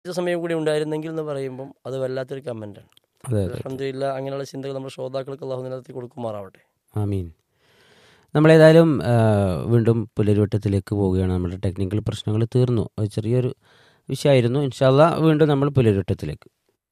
കുറച്ച് സമയം കൂടി ഉണ്ടായിരുന്നെങ്കിൽ എന്ന് പറയുമ്പം അത് വല്ലാത്തൊരു കമൻ്റാണ് അതെ അതെ അലഹമില്ല അങ്ങനെയുള്ള ചിന്തകൾ നമ്മുടെ ശ്രോതാക്കൾക്ക് അള്ളാഹു നിലനിർത്തി കൊടുക്കുമാറാവട്ടെ ആമീൻ നമ്മളേതായാലും ആ, വീണ്ടും പുലരുവട്ടത്തിലേക്ക് പോവുകയാണ് നമ്മുടെ ടെക്നിക്കൽ പ്രശ്നങ്ങൾ തീർന്നു അത് ചെറിയൊരു വിഷയമായിരുന്നു ഇൻഷാല്ല വീണ്ടും നമ്മൾ പുലരുവട്ടത്തിലേക്ക്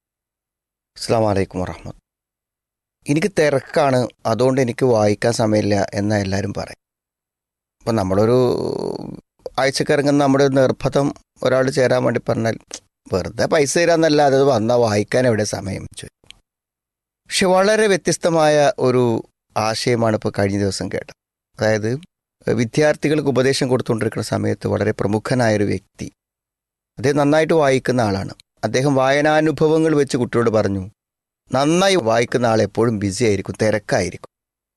അസ്സാം വലൈക്കും വറഹമത്ത് എനിക്ക് തിരക്കാണ് അതുകൊണ്ട് എനിക്ക് വായിക്കാൻ സമയമില്ല എന്നാ എല്ലാവരും പറയും അപ്പം നമ്മളൊരു ആഴ്ചക്ക് ഇറങ്ങുന്ന നമ്മുടെ ഒരു നിർബന്ധം ഒരാൾ ചേരാൻ വേണ്ടി പറഞ്ഞാൽ വെറുതെ പൈസ തരാന്നല്ലാതെ അത് വന്നാൽ വായിക്കാൻ എവിടെ സമയം ചോദിക്കും പക്ഷെ വളരെ വ്യത്യസ്തമായ ഒരു ആശയമാണ് ഇപ്പോൾ കഴിഞ്ഞ ദിവസം കേട്ടത് അതായത് വിദ്യാർത്ഥികൾക്ക് ഉപദേശം കൊടുത്തുകൊണ്ടിരിക്കുന്ന സമയത്ത് വളരെ പ്രമുഖനായൊരു വ്യക്തി അദ്ദേഹം നന്നായിട്ട് വായിക്കുന്ന ആളാണ് അദ്ദേഹം വായനാനുഭവങ്ങൾ വെച്ച് കുട്ടിയോട് പറഞ്ഞു നന്നായി വായിക്കുന്ന ആൾ എപ്പോഴും ബിസി ആയിരിക്കും തിരക്കായിരിക്കും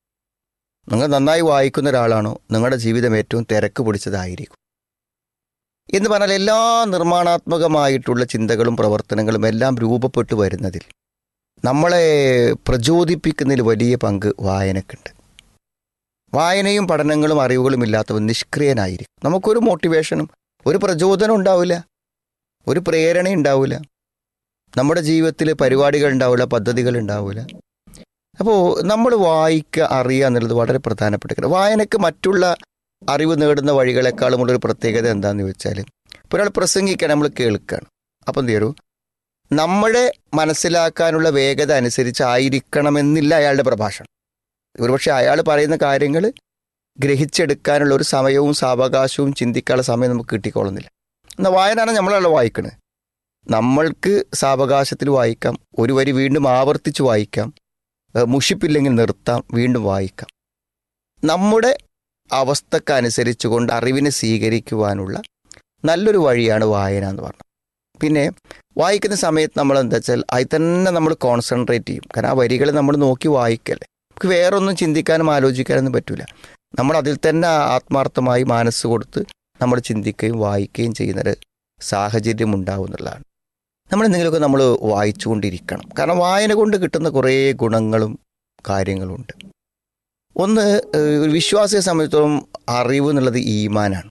നിങ്ങൾ നന്നായി വായിക്കുന്ന ഒരാളാണോ നിങ്ങളുടെ ജീവിതം ഏറ്റവും തിരക്ക് പിടിച്ചതായിരിക്കും എന്ന് പറഞ്ഞാൽ എല്ലാ നിർമ്മാണാത്മകമായിട്ടുള്ള ചിന്തകളും പ്രവർത്തനങ്ങളും എല്ലാം രൂപപ്പെട്ടു വരുന്നതിൽ നമ്മളെ പ്രചോദിപ്പിക്കുന്നതിൽ വലിയ പങ്ക് വായനക്കുണ്ട് വായനയും പഠനങ്ങളും അറിവുകളും ഇല്ലാത്തവൻ നിഷ്ക്രിയനായിരിക്കും നമുക്കൊരു മോട്ടിവേഷനും ഒരു പ്രചോദനം ഉണ്ടാവില്ല ഒരു പ്രേരണ ഉണ്ടാവില്ല നമ്മുടെ ജീവിതത്തിൽ പരിപാടികൾ ഉണ്ടാവില്ല പദ്ധതികൾ ഉണ്ടാവില്ല അപ്പോൾ നമ്മൾ വായിക്കുക അറിയുക എന്നുള്ളത് വളരെ പ്രധാനപ്പെട്ട കാര്യം വായനയ്ക്ക് മറ്റുള്ള അറിവ് നേടുന്ന വഴികളെക്കാളും ഉള്ളൊരു പ്രത്യേകത എന്താണെന്ന് ചോദിച്ചാൽ ഇപ്പോൾ ഒരാൾ പ്രസംഗിക്കാൻ നമ്മൾ കേൾക്കുകയാണ് അപ്പം എന്ത് ചെയ്യൂ നമ്മളെ മനസ്സിലാക്കാനുള്ള വേഗത അനുസരിച്ചായിരിക്കണമെന്നില്ല അയാളുടെ പ്രഭാഷണം ഒരുപക്ഷെ അയാൾ പറയുന്ന കാര്യങ്ങൾ ഗ്രഹിച്ചെടുക്കാനുള്ള ഒരു സമയവും സാവകാശവും ചിന്തിക്കാനുള്ള സമയം നമുക്ക് കിട്ടിക്കോളുന്നില്ല എന്നാൽ വായനയാണ് നമ്മളാണല്ലോ വായിക്കുന്നത് നമ്മൾക്ക് സാവകാശത്തിൽ വായിക്കാം ഒരു വരി വീണ്ടും ആവർത്തിച്ച് വായിക്കാം ഏഹ് മുഷിപ്പില്ലെങ്കിൽ നിർത്താം വീണ്ടും വായിക്കാം നമ്മുടെ അവസ്ഥക്കനുസരിച്ച് കൊണ്ട് അറിവിനെ സ്വീകരിക്കുവാനുള്ള നല്ലൊരു വഴിയാണ് വായന എന്ന് പറഞ്ഞത് പിന്നെ വായിക്കുന്ന സമയത്ത് നമ്മൾ എന്താ വെച്ചാൽ അതിൽ തന്നെ നമ്മൾ കോൺസെൻട്രേറ്റ് ചെയ്യും കാരണം ആ വരികൾ നമ്മൾ നോക്കി വായിക്കല്ലേ നമുക്ക് വേറെ ഒന്നും ചിന്തിക്കാനും ആലോചിക്കാനൊന്നും പറ്റില്ല നമ്മൾ അതിൽ തന്നെ ആത്മാർത്ഥമായി മനസ്സ് കൊടുത്ത് നമ്മൾ ചിന്തിക്കുകയും വായിക്കുകയും ചെയ്യുന്നൊരു സാഹചര്യം ഉണ്ടാവും എന്നുള്ളതാണ് നമ്മൾ എന്തെങ്കിലുമൊക്കെ നമ്മൾ വായിച്ചുകൊണ്ടിരിക്കണം കാരണം വായന കൊണ്ട് കിട്ടുന്ന കുറേ ഗുണങ്ങളും കാര്യങ്ങളുണ്ട് ഒന്ന് ഏഹ്, ഒരു വിശ്വാസിയെ സംബന്ധിച്ചിടത്തോളം അറിവ് എന്നുള്ളത് ഈമാനാണ്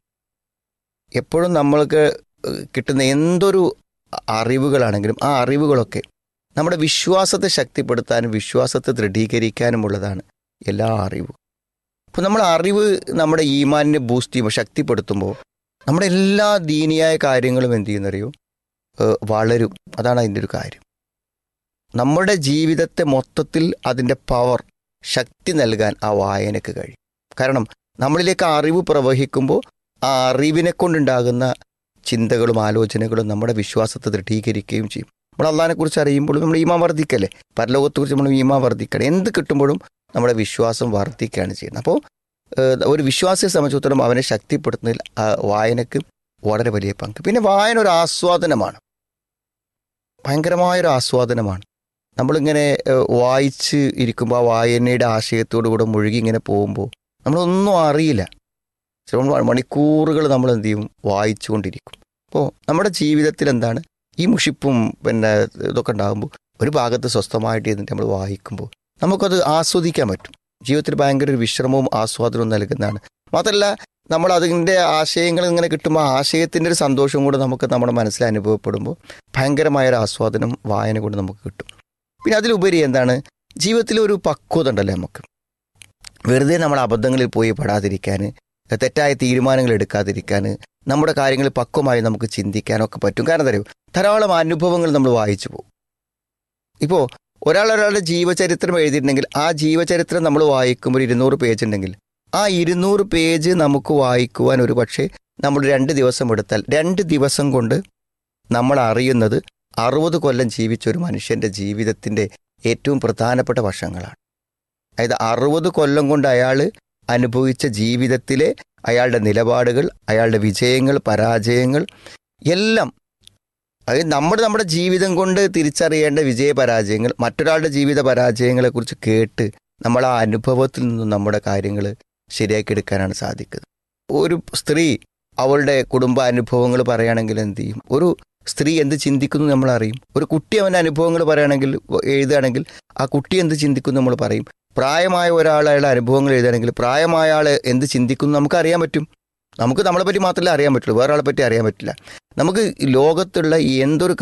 എപ്പോഴും നമ്മൾക്ക് ഏഹ്, കിട്ടുന്ന എന്തൊരു അറിവുകളാണെങ്കിലും ആ അറിവുകളൊക്കെ നമ്മുടെ വിശ്വാസത്തെ ശക്തിപ്പെടുത്താനും വിശ്വാസത്തെ ദൃഢീകരിക്കാനുമുള്ളതാണ് എല്ലാ അറിവും അപ്പോൾ നമ്മൾ അറിവ് നമ്മുടെ ഈമാനിനെ ബൂസ്റ്റ് ചെയ്യുമ്പോൾ ശക്തിപ്പെടുത്തുമ്പോൾ നമ്മുടെ എല്ലാ ദീനിയായ കാര്യങ്ങളും എന്ത് ചെയ്യുന്നറിയോ ഏഹ് വളരും അതാണ് അതിൻ്റെ ഒരു കാര്യം നമ്മുടെ ജീവിതത്തെ മൊത്തത്തിൽ അതിൻ്റെ പവർ ശക്തി നൽകാൻ ആ വായനക്ക് കഴിയും കാരണം നമ്മളിലേക്ക് ആ അറിവ് പ്രവഹിക്കുമ്പോൾ ആ അറിവിനെ കൊണ്ടുണ്ടാകുന്ന ചിന്തകളും ആലോചനകളും നമ്മുടെ വിശ്വാസത്തെ ദൃഢീകരിക്കുകയും ചെയ്യും നമ്മൾ അള്ളഹാനെ കുറിച്ച് അറിയുമ്പോഴും നമ്മൾ ഈമാ വർദ്ധിക്കല്ലേ പരലോകത്തെക്കുറിച്ച് നമ്മൾ ഈമാ വർദ്ധിക്കണം എന്ത് കിട്ടുമ്പോഴും നമ്മുടെ വിശ്വാസം വർദ്ധിക്കുകയാണ് ചെയ്യുന്നത് അപ്പോൾ ഏഹ്, ഒരു വിശ്വാസിയെ സംബന്ധിച്ചിടത്തോളം അവനെ ശക്തിപ്പെടുത്തുന്നതിൽ ആ വായനക്ക് വളരെ വലിയ പങ്ക് പിന്നെ വായന ഒരു ആസ്വാദനമാണ് ഭയങ്കരമായൊരു ആസ്വാദനമാണ് നമ്മളിങ്ങനെ ഏഹ്, വായിച്ച് ഇരിക്കുമ്പോൾ ആ വായനയുടെ ആശയത്തോടു കൂടെ മുഴുകി ഇങ്ങനെ പോകുമ്പോൾ നമ്മളൊന്നും അറിയില്ല ചിലപ്പോൾ മണിക്കൂറുകൾ നമ്മൾ എന്ത് ചെയ്യും വായിച്ചുകൊണ്ടിരിക്കും അപ്പോൾ നമ്മുടെ ജീവിതത്തിൽ എന്താണ് ഈ മുഷിപ്പും പിന്നെ ഇതൊക്കെ ഉണ്ടാകുമ്പോൾ ഒരു ഭാഗത്ത് സ്വസ്ഥമായിട്ട് ഇരുന്നിട്ട് നമ്മൾ വായിക്കുമ്പോൾ നമുക്കത് ആസ്വദിക്കാൻ പറ്റും ജീവിതത്തിൽ ഭയങ്കര ഒരു വിശ്രമവും ആസ്വാദനവും നൽകുന്നതാണ് മാത്രമല്ല നമ്മൾ അതിൻ്റെ ആശയങ്ങൾ ഇങ്ങനെ കിട്ടുമ്പോൾ ആ ആശയത്തിൻ്റെ ഒരു സന്തോഷവും കൂടെ നമുക്ക് നമ്മുടെ മനസ്സിൽ അനുഭവപ്പെടുമ്പോൾ ഭയങ്കരമായ ഒരു ആസ്വാദനം വായന കൊണ്ട് നമുക്ക് കിട്ടും പിന്നെ അതിലുപരി എന്താണ് ജീവിതത്തിൽ ഒരു പക്വത ഉണ്ടല്ലോ നമുക്ക് വെറുതെ നമ്മൾ അബദ്ധങ്ങളിൽ പോയി പെടാതിരിക്കാൻ തെറ്റായ തീരുമാനങ്ങൾ എടുക്കാതിരിക്കാൻ നമ്മുടെ കാര്യങ്ങൾ പക്വമായി നമുക്ക് ചിന്തിക്കാനൊക്കെ പറ്റും കാരണം തരും ധാരാളം അനുഭവങ്ങൾ നമ്മൾ വായിച്ചു പോകും ഇപ്പോൾ ഒരാൾ ഒരാളുടെ ജീവചരിത്രം എഴുതിയിട്ടുണ്ടെങ്കിൽ ആ ജീവചരിത്രം നമ്മൾ വായിക്കുമ്പോൾ ഇരുന്നൂറ് പേജ് ഉണ്ടെങ്കിൽ ആ ഇരുന്നൂറ് പേജ് നമുക്ക് വായിക്കുവാൻ ഒരു പക്ഷേ നമ്മൾ രണ്ട് ദിവസം എടുത്താൽ രണ്ട് ദിവസം കൊണ്ട് നമ്മൾ അറിയുന്നത് അറുപത് കൊല്ലം ജീവിച്ച ഒരു മനുഷ്യൻ്റെ ജീവിതത്തിൻ്റെ ഏറ്റവും പ്രധാനപ്പെട്ട വശങ്ങളാണ് അതായത് അറുപത് കൊല്ലം കൊണ്ട് അയാൾ അനുഭവിച്ച ജീവിതത്തിലെ അയാളുടെ നിലപാടുകൾ അയാളുടെ വിജയങ്ങൾ പരാജയങ്ങൾ എല്ലാം അതായത് നമ്മൾ നമ്മുടെ ജീവിതം കൊണ്ട് തിരിച്ചറിയേണ്ട വിജയ പരാജയങ്ങൾ മറ്റൊരാളുടെ ജീവിത പരാജയങ്ങളെക്കുറിച്ച് കേട്ട് നമ്മൾ ആ അനുഭവത്തിൽ നിന്നും നമ്മുടെ കാര്യങ്ങൾ ശരിയാക്കി എടുക്കാനാണ് സാധിക്കുന്നത് ഒരു സ്ത്രീ അവളുടെ കുടുംബ അനുഭവങ്ങൾ പറയുകയാണെങ്കിൽ എന്ത് ചെയ്യും ഒരു സ്ത്രീ എന്ത് ചിന്തിക്കുന്നു നമ്മൾ അറിയും ഒരു കുട്ടി അവൻ്റെ അനുഭവങ്ങൾ പറയുകയാണെങ്കിൽ എഴുതുകയാണെങ്കിൽ ആ കുട്ടി എന്ത് ചിന്തിക്കുന്നു നമ്മൾ പറയും പ്രായമായ ഒരാൾ അയാളുടെ അനുഭവങ്ങൾ എഴുതുകയാണെങ്കിൽ പ്രായമായ ആൾ എന്ത് ചിന്തിക്കുന്നു നമുക്ക് അറിയാൻ പറ്റും നമുക്ക് നമ്മളെ പറ്റി മാത്രമേ അറിയാൻ പറ്റുള്ളൂ വേറെ ആളെ പറ്റി അറിയാൻ പറ്റില്ല നമുക്ക് ഈ ലോകത്തുള്ള എന്തൊരു